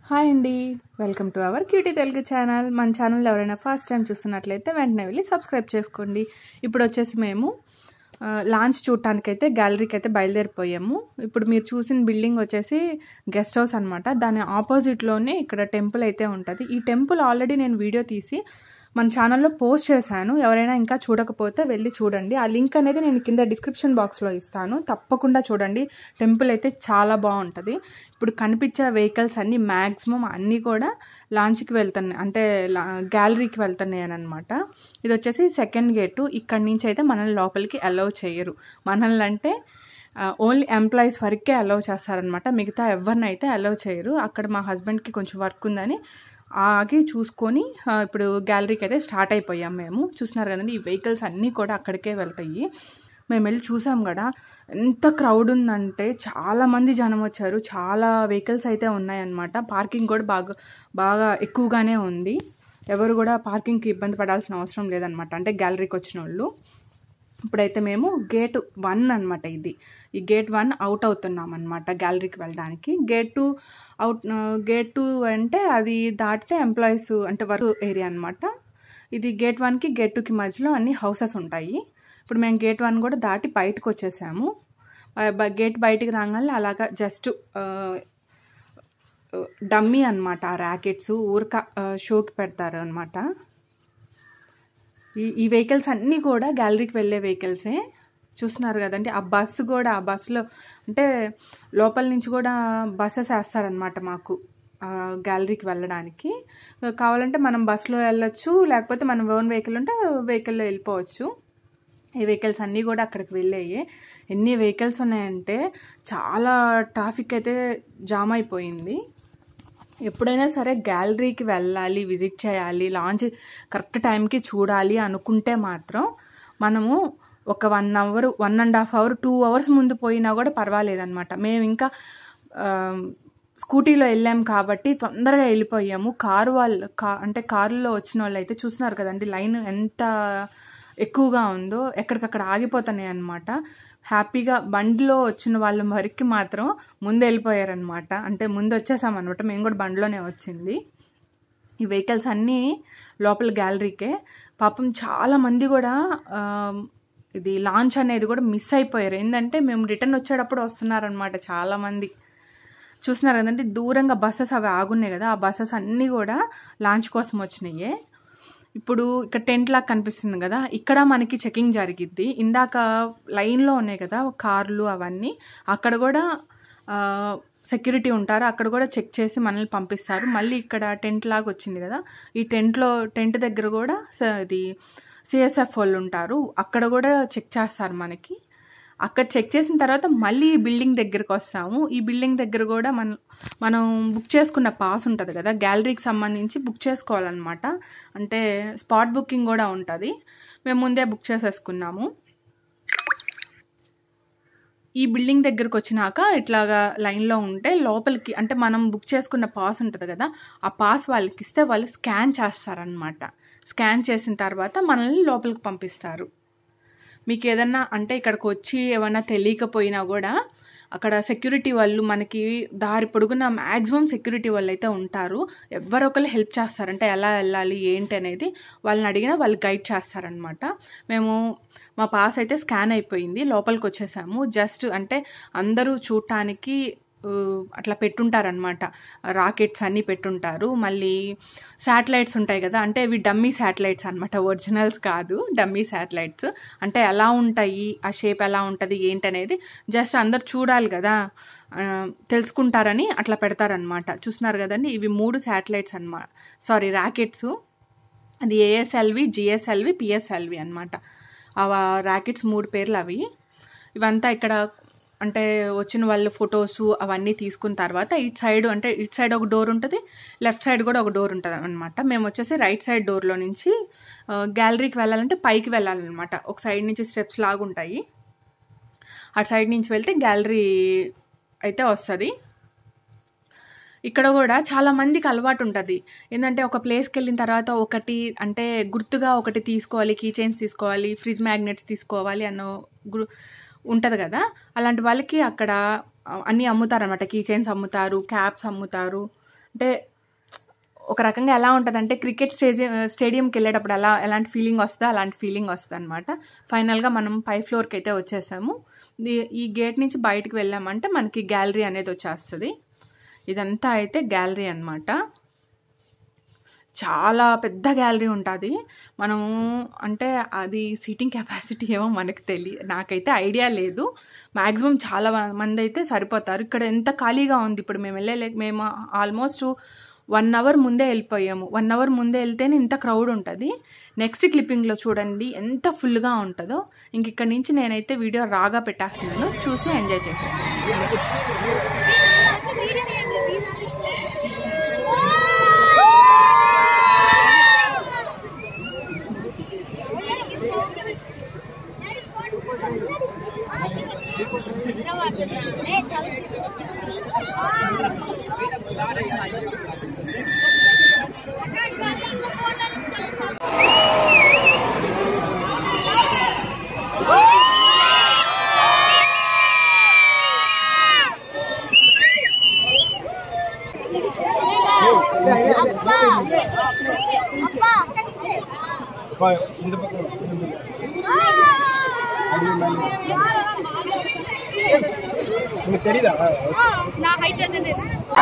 hi అండి welcome to our QT Telugu channel మన channel ఎవరైనా ఫస్ట్ టైం చూస్తున్నట్లయితే వెంటనే వెళ్ళి సబ్స్క్రైబ్ చేసుకోండి ఇప్పుడు వచ్చేసి మేము ఆ, లాంచ్ చూడటానికైతే గ్యాలరీకి అయితే బయలుదేరిపోయాము ఇప్పుడు మీరు చూసిన బిల్డింగ్ వచ్చేసి గెస్ట్ హౌస్ అనమాట దాని ఆపోజిట్లోనే ఇక్కడ టెంపుల్ అయితే ఉంటుంది ఈ టెంపుల్ ఆల్రెడీ నేను వీడియో తీసి మన ఛానల్లో పోస్ట్ చేశాను ఎవరైనా ఇంకా చూడకపోతే వెళ్ళి చూడండి ఆ లింక్ అనేది నేను కింద డిస్క్రిప్షన్ బాక్స్లో ఇస్తాను తప్పకుండా చూడండి టెంపుల్ అయితే చాలా బాగుంటుంది ఇప్పుడు కనిపించే వెహికల్స్ అన్నీ మ్యాక్సిమం అన్నీ కూడా లాంచ్కి వెళ్తున్నాయి అంటే గ్యాలరీకి వెళ్తున్నాయి అని అనమాట ఇది వచ్చేసి సెకండ్ గేటు ఇక్కడి నుంచి అయితే మనల్ని లోపలికి అలౌ చేయరు మనల్ని అంటే ఓన్లీ ఎంప్లాయీస్ వరకే అలౌ చేస్తారనమాట మిగతా ఎవరిని అయితే అలౌ చేయరు అక్కడ మా హస్బెండ్కి కొంచెం వర్క్ ఉందని ఆగి చూసుకొని ఆ, ఇప్పుడు గ్యాలరీకి అయితే స్టార్ట్ అయిపోయాం మేము చూస్తున్నారు కదండి ఈ వెహికల్స్ అన్నీ కూడా అక్కడికే వెళ్తాయి మేము వెళ్ళి చూసాం కదా ఎంత క్రౌడ్ ఉందంటే చాలా మంది జనం వచ్చారు చాలా వెహికల్స్ అయితే ఉన్నాయన్నమాట పార్కింగ్ కూడా బాగా బాగా ఎక్కువగానే ఉంది ఎవరు కూడా పార్కింగ్కి ఇబ్బంది పడాల్సిన అవసరం లేదనమాట అంటే గ్యాలరీకి వచ్చిన వాళ్ళు ఇప్పుడైతే మేము గేట్ వన్ అనమాట ఇది ఈ గేట్ వన్ అవుట్ అవుతున్నాం అనమాట గ్యాలరీకి వెళ్ళడానికి gate two out gate two అంటే అది దాటితే ఎంప్లాయీస్ అంటే వర్క్ ఏరియా అనమాట ఇది గేట్ వన్కి గేట్ టూకి మధ్యలో అన్ని హౌసెస్ ఉంటాయి ఇప్పుడు మేము గేట్ వన్ కూడా దాటి బయటకు వచ్చేసాము బ- బ- గేట్ బయటికి రాగానే అలాగా జస్ట్ డమ్మీ అనమాట ఆ ర్యాకెట్స్ ఊరక షోకి పెడతారు అనమాట ఈ ఈ వెహికల్స్ అన్నీ కూడా గ్యాలరీకి వెళ్ళే వెహికల్సే చూస్తున్నారు కదండి ఆ బస్సు కూడా ఆ బస్సులో అంటే లోపల నుంచి కూడా బస్సెస్ వేస్తారనమాట మాకు ఆ, గ్యాలరీకి వెళ్ళడానికి కావాలంటే మనం బస్సులో వెళ్ళొచ్చు లేకపోతే మనం ఓన్ వెహికల్ ఉంటే వెహికల్లో వెళ్ళిపోవచ్చు ఈ వెహికల్స్ అన్నీ కూడా అక్కడికి వెళ్ళాయి ఎన్ని వెహికల్స్ ఉన్నాయంటే చాలా ట్రాఫిక్ అయితే జామ్ అయిపోయింది ఎప్పుడైనా సరే గ్యాలరీకి వెళ్ళాలి విజిట్ చేయాలి లాంచ్ కరెక్ట్ టైంకి చూడాలి అనుకుంటే మాత్రం మనము ఒక one hour one and half hour two hours ముందు పోయినా కూడా పర్వాలేదన్నమాట మేము ఇంకా ఆ, స్కూటీలో వెళ్ళాం కాబట్టి తొందరగా వెళ్ళిపోయాము కారు వాళ్ళు కా అంటే కారులో వచ్చిన వాళ్ళు అయితే చూస్తున్నారు కదండి లైన్ ఎంత ఎక్కువగా ఉందో ఎక్కడికక్కడ ఆగిపోతున్నాయి అనమాట హ్యాపీగా బండిలో వచ్చిన వాళ్ళ వరకు మాత్రం ముందు వెళ్ళిపోయారనమాట అంటే ముందు వచ్చేసామన్నమాట మేము కూడా బండిలోనే వచ్చింది ఈ వెహికల్స్ అన్నీ లోపల గ్యాలరీకే పాపం చాలా మంది కూడా ఆ, ఇది లాంచ్ అనేది కూడా మిస్ అయిపోయారు ఏంటంటే మేము రిటర్న్ వచ్చేటప్పుడు వస్తున్నారనమాట చాలా మంది చూస్తున్నారు కదంటే దూరంగా బస్సెస్ అవి ఆగున్నాయి కదా ఆ బస్సెస్ అన్నీ కూడా లాంచ్ కోసం వచ్చినాయి ఇప్పుడు ఇక్కడ టెంట్ లాగా కనిపిస్తుంది కదా ఇక్కడ మనకి చెకింగ్ జరిగిద్ది ఇందాక లైన్లో ఉన్నాయి కదా కార్లు అవన్నీ అక్కడ కూడా సెక్యూరిటీ ఉంటారు అక్కడ కూడా చెక్ చేసి మనల్ని పంపిస్తారు మళ్ళీ ఇక్కడ టెంట్ లాగా వచ్చింది కదా ఈ టెంట్లో టెంట్ దగ్గర కూడా స- ఇది సిఎస్ఎఫ్ వాళ్ళు ఉంటారు అక్కడ కూడా చెక్ చేస్తారు మనకి అక్కడ చెక్ చేసిన తర్వాత మళ్ళీ ఈ బిల్డింగ్ దగ్గరికి వస్తాము ఈ బిల్డింగ్ దగ్గర కూడా మనం మనం బుక్ చేసుకున్న పాస్ ఉంటుంది కదా గ్యాలరీకి సంబంధించి బుక్ చేసుకోవాలన్నమాట అంటే స్పాట్ బుకింగ్ కూడా ఉంటుంది మేము ముందే బుక్ చేసేసుకున్నాము ఈ బిల్డింగ్ దగ్గరకు వచ్చినాక ఇట్లాగా లైన్లో ఉంటే లోపలికి అంటే మనం బుక్ చేసుకున్న పాస్ ఉంటుంది కదా ఆ పాస్ వాళ్ళకి ఇస్తే వాళ్ళు స్కాన్ చేస్తారనమాట స్కాన్ చేసిన తర్వాత మనల్ని లోపలికి పంపిస్తారు మీకు ఏదన్నా అంటే ఇక్కడికి వచ్చి ఏమన్నా తెలియకపోయినా కూడా అక్కడ సెక్యూరిటీ వాళ్ళు మనకి దారి పొడుగున మ్యాక్సిమం సెక్యూరిటీ వాళ్ళు అయితే ఉంటారు ఎవరొకరు హెల్ప్ చేస్తారు అంటే ఎలా వెళ్ళాలి ఏంటి అనేది వాళ్ళని అడిగినా వాళ్ళు గైడ్ చేస్తారనమాట మేము మా పాస్ అయితే స్కాన్ అయిపోయింది లోపలికి వచ్చేసాము జస్ట్ అంటే అందరూ చూడటానికి ఆ, అట్లా పెట్టుంటారనమాట రాకెట్స్ అన్నీ పెట్టుంటారు మళ్ళీ శాటిలైట్స్ ఉంటాయి కదా అంటే ఇవి డమ్మీ శాటిలైట్స్ అనమాట ఒరిజినల్స్ కాదు డమ్మీ శాటిలైట్స్ అంటే ఎలా ఉంటాయి ఆ షేప్ ఎలా ఉంటుంది ఏంటనేది జస్ట్ అందరు చూడాలి కదా ఆ, తెలుసుకుంటారని అట్లా పెడతారనమాట చూస్తున్నారు కదండి ఇవి మూడు శాటిలైట్స్ అనమాట సారీ ర్యాకెట్స్ అది ఏఎస్ఎల్వి జిఎస్ఎల్వి పిఎస్ఎల్వి అనమాట ఆ ర్యాకెట్స్ మూడు పేర్లు అవి ఇవంతా ఇక్కడ అంటే వచ్చిన వాళ్ళు ఫొటోస్ అవన్నీ తీసుకున్న తర్వాత ఇటు సైడ్ అంటే ఇటు సైడ్ ఒక డోర్ ఉంటుంది లెఫ్ట్ సైడ్ కూడా ఒక డోర్ ఉంటుంది అనమాట మేము వచ్చేసి రైట్ సైడ్ డోర్లో నుంచి ఆ, గ్యాలరీకి వెళ్ళాలంటే పైకి వెళ్ళాలన్నమాట ఒక సైడ్ నుంచి స్టెప్స్ లాగా ఉంటాయి అటు సైడ్ నుంచి వెళ్తే గ్యాలరీ అయితే వస్తుంది ఇక్కడ కూడా చాలా మందికి అలవాటు ఉంటుంది ఏంటంటే ఒక ప్లేస్కి వెళ్ళిన తర్వాత ఒకటి అంటే గుర్తుగా ఒకటి తీసుకోవాలి కీ చైన్స్ తీసుకోవాలి ఫ్రిడ్జ్ మ్యాగ్నెట్స్ తీసుకోవాలి అన్న గురు ఉంటుంది కదా అలాంటి వాళ్ళకి అక్కడ ఆ, అన్నీ అమ్ముతారనమాట కీ చైన్స్ అమ్ముతారు క్యాప్స్ అమ్ముతారు అంటే ఒక రకంగా ఎలా ఉంటుందంటే క్రికెట్ స్టేడియం స్టేడియంకి వెళ్ళేటప్పుడు ఎలా ఎలాంటి ఫీలింగ్ వస్తుందో అలాంటి ఫీలింగ్ వస్తుంది అనమాట ఫైనల్గా మనం పై ఫ్లోర్కి అయితే వచ్చేసాము ఈ- ఈ గేట్ నుంచి బయటకు వెళ్ళామంటే మనకి గ్యాలరీ అనేది వచ్చేస్తుంది ఇదంతా అయితే గ్యాలరీ అన్నమాట చాలా పెద్ద గ్యాలరీ ఉంటుంది మనము అంటే అది సీటింగ్ కెపాసిటీ ఏమో మనకు తెలియ నాకైతే ఐడియా లేదు మ్యాక్సిమం చాలా మంది అయితే సరిపోతారు ఇక్కడ ఎంత ఖాళీగా ఉంది ఇప్పుడు మేము వెళ్ళలే మేము ఆల్మోస్ట్ వన్ అవర్ ముందే వెళ్ళిపోయాము వన్ అవర్ ముందే వెళ్తేనే ఇంత క్రౌడ్ ఉంటుంది నెక్స్ట్ క్లిప్పింగ్లో చూడండి ఎంత ఫుల్గా ఉంటుందో ఇంక ఇక్కడ నుంచి నేనైతే వీడియో రాగా పెట్టేస్తున్నాను చూసి ఎంజాయ్ చేసేసాను இந்த பக்கம் உங்களுக்கு தெரியுதா நான் ஹைட் வந்து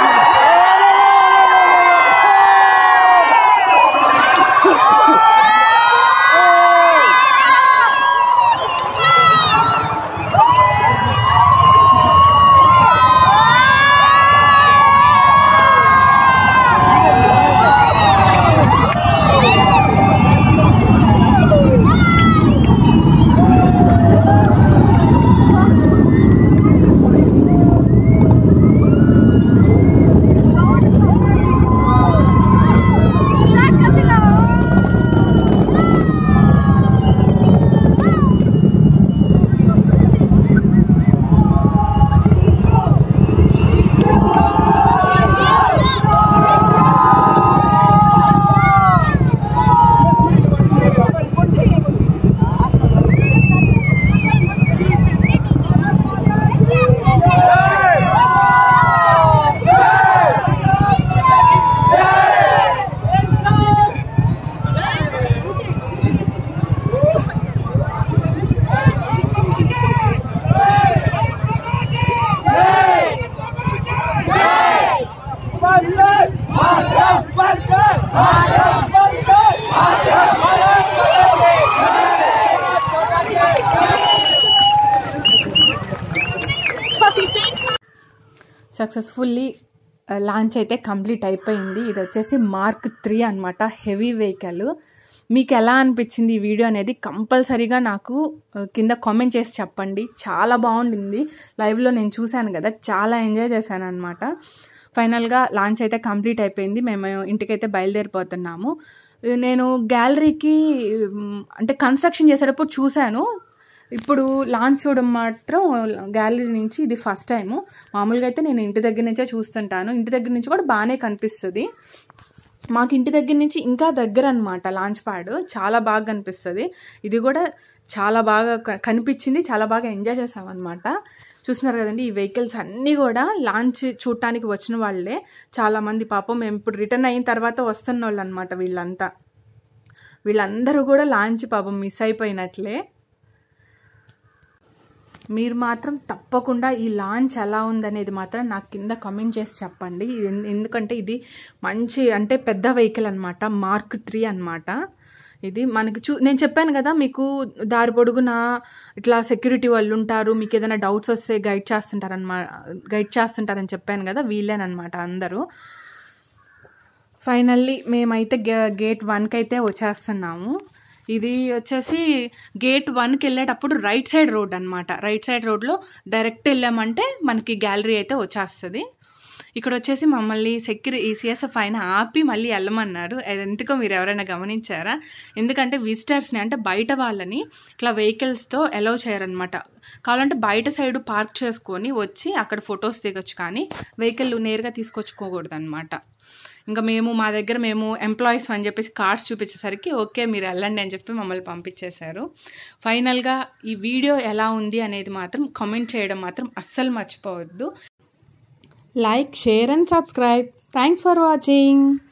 సక్సెస్ఫుల్లీ లాంచ్ అయితే కంప్లీట్ అయిపోయింది ఇది వచ్చేసి మార్క్ త్రీ అనమాట హెవీ వెహికల్ మీకు ఎలా అనిపించింది ఈ వీడియో అనేది కంపల్సరీగా నాకు ఆ, కింద కామెంట్ చేసి చెప్పండి చాలా బాగుండింది లైవ్లో నేను చూశాను కదా చాలా ఎంజాయ్ చేశాను అనమాట ఫైనల్గా లాంచ్ అయితే కంప్లీట్ అయిపోయింది మేము ఇంటికైతే బయలుదేరిపోతున్నాము నేను గ్యాలరీకి మ్, అంటే కన్స్ట్రక్షన్ చేసేటప్పుడు చూశాను ఇప్పుడు లాంచ్ చూడడం మాత్రం గ్యాలరీ నుంచి ఇది ఫస్ట్ టైము మామూలుగా అయితే నేను ఇంటి దగ్గర నుంచే చూస్తుంటాను ఇంటి దగ్గర నుంచి కూడా బాగానే కనిపిస్తుంది మాకు ఇంటి దగ్గర నుంచి ఇంకా దగ్గర అనమాట లాంచ్ ప్యాడ్ చాలా బాగా కనిపిస్తుంది ఇది కూడా చాలా బాగా క- కనిపించింది చాలా బాగా ఎంజాయ్ చేసామన్నమాట చూస్తున్నారు కదండి ఈ వెహికల్స్ అన్నీ కూడా లాంచ్ చూడటానికి వచ్చిన వాళ్ళే చాలా మంది పాపం మేము ఇప్పుడు రిటర్న్ అయిన తర్వాత వస్తున్న వాళ్ళు అనమాట వీళ్ళంతా వీళ్ళందరూ కూడా లాంచ్ పాపం మిస్ అయిపోయినట్లే మీరు మాత్రం తప్పకుండా ఈ లాంచ్ ఎలా ఉందనేది మాత్రం నాకు కింద కమెంట్ చేసి చెప్పండి ఇది ఎందు- ఎందుకంటే ఇది మంచి అంటే పెద్ద వెహికల్ అనమాట మార్క్ త్రీ అనమాట ఇది మనకి చూ నేను చెప్పాను కదా మీకు దారి పొడుగున ఇట్లా సెక్యూరిటీ వాళ్ళు ఉంటారు మీకు ఏదైనా డౌట్స్ వస్తే గైడ్ చేస్తుంటారనమాట గైడ్ చేస్తుంటారని చెప్పాను కదా వీళ్ళేనమాట అందరూ ఫైనల్లీ మేమైతే గే- గేట్ వన్కి అయితే వచ్చేస్తున్నాము ఇది వచ్చేసి గేట్ వన్కి వెళ్ళేటప్పుడు రైట్ సైడ్ రోడ్ అనమాట రైట్ సైడ్ రోడ్లో డైరెక్ట్ వెళ్ళామంటే మనకి గ్యాలరీ అయితే వచ్చేస్తుంది ఇక్కడ వచ్చేసి మమ్మల్ని సెక్యూరి ఈ సిఎస్ఎఫ్ ఆయన ఆపి మళ్ళీ వెళ్ళమన్నారు అది ఎందుకో మీరు ఎవరైనా గమనించారా ఎందుకంటే విజిటర్స్ని అంటే బయట వాళ్ళని ఇట్లా వెహికల్స్తో అలౌ చేయరనమాట కావాలంటే బయట సైడ్ పార్క్ చేసుకొని వచ్చి అక్కడ ఫొటోస్ దిగొచ్చు కానీ వెహికల్ నేరుగా తీసుకొచ్చుకోకూడదు అనమాట ఇంకా మేము మా దగ్గర మేము ఎంప్లాయీస్ అని చెప్పేసి కార్డ్స్ చూపించేసరికి ఓకే మీరు వెళ్ళండి అని చెప్పి మమ్మల్ని పంపించేశారు ఫైనల్గా ఈ వీడియో ఎలా ఉంది అనేది మాత్రం కామెంట్ చేయడం మాత్రం అస్సలు మర్చిపోవద్దు like share and subscribe thanks for watching